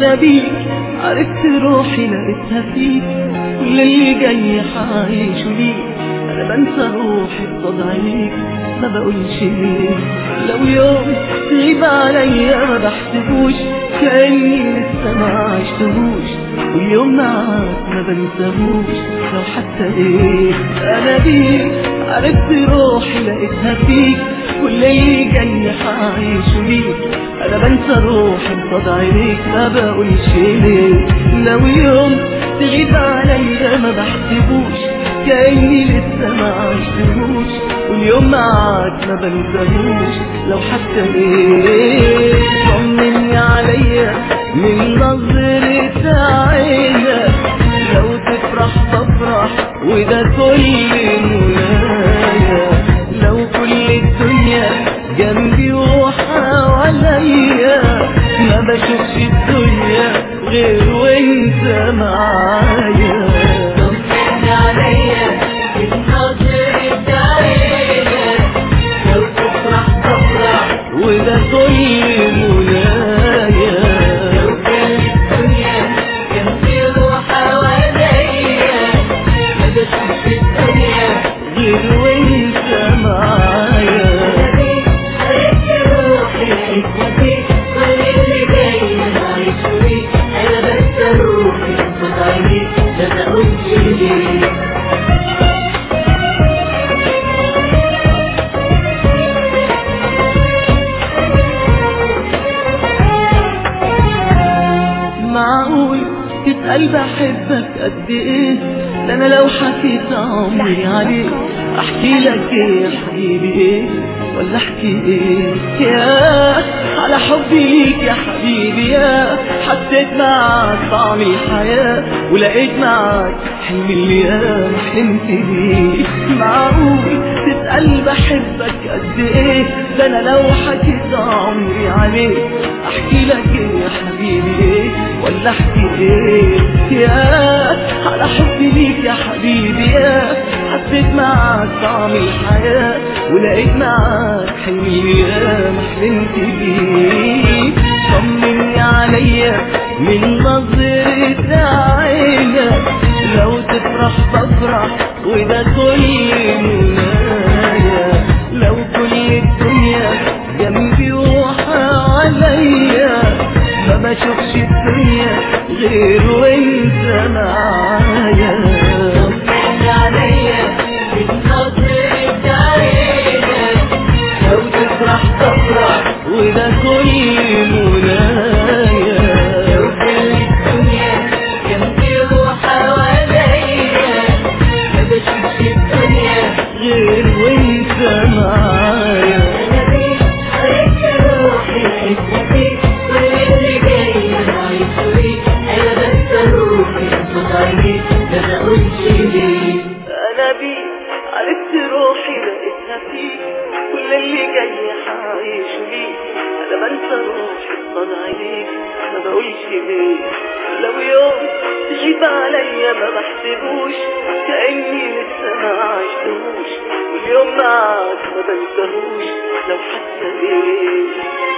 انا بيك عرفت روحي لقيتها فيك كل اللي جاي حعيشه ليك انا بنسى روحي بصد عينيك ما بقولش ليه لو يوم تغيب عليا ما بحسبوش كأني لسه ما عشتهوش واليوم معاك ما بنساهوش لو حتى ايه انا بيك عرفت روحي لقيتها فيك كل اللي جاي حعيشه ليك انا بنسى روحي بصد عينيك ما بقولش ليه لو يوم تغيب عليا ما بحسبوش كأني لسه ما عشتهوش واليوم معاك ما بنساهوش لو حتى ايه طمني عليا من نظرة عينك لو تفرح بفرح وده كل منايا لو كل الدنيا جنبي وحواليا ما بشوفش الدنيا غير وانت معايا طمني عليا من نظرة عينك لو تفرح تفرح وده كل منايا لو كان الدنيا جنبي وحواليا ما بشوفش الدنيا غير وانت معايا عرفت روحي حكمتي كل اللي جاي عايش فيه انا بس روحي بصوت عينيك ما بقولش ليه معقول تسأل بحبك قد ايه ده انا لو حكيت عمري عليك احكي لك ايه يا حبيبي ايه ولا احكي ايه يا على حبي ليك يا حبيبي يا حسيت معاك طعم الحياة ولقيت معاك حلم اللي انا حلمت بيه معقول تسأل بحبك قد ايه ده انا لو حكيت عمري عليك احكي لك ايه يا حبيبي ايه ولا احكي ايه يا على حبي ليك يا حبيبي يا حسيت معاك طعم الحياة ولقيت معاك حلمي اللي انا حلمت بيه طمني عليا من نظرة عينك لو تفرح بفرح وده كل منايا لو كل الدنيا جنبي وحواليا ما بشوفش الدنيا غير وانت معايا طمني عليا من نظرة عينك لو تفرح تفرح وده كل منايا لو كان الدنيا جنبي وحواليا ما بشوفش الدنيا غير وانت معايا أنا بيك عرفت روحي حكمتي كل اللي جاي عايش فيه أنا بس روحي بصوت عينيك ما بقولش ليه انا بيك عرفت روحي لقيتها فيك كل اللي جاي حعيش ليك انا بنسى روحي قصاد عينيك ما بقولش ليه لو يوم تغيب عليا ما بحسبوش كأني لسه ما عشتهوش واليوم معاك ما بنساهوش لو حتى ليه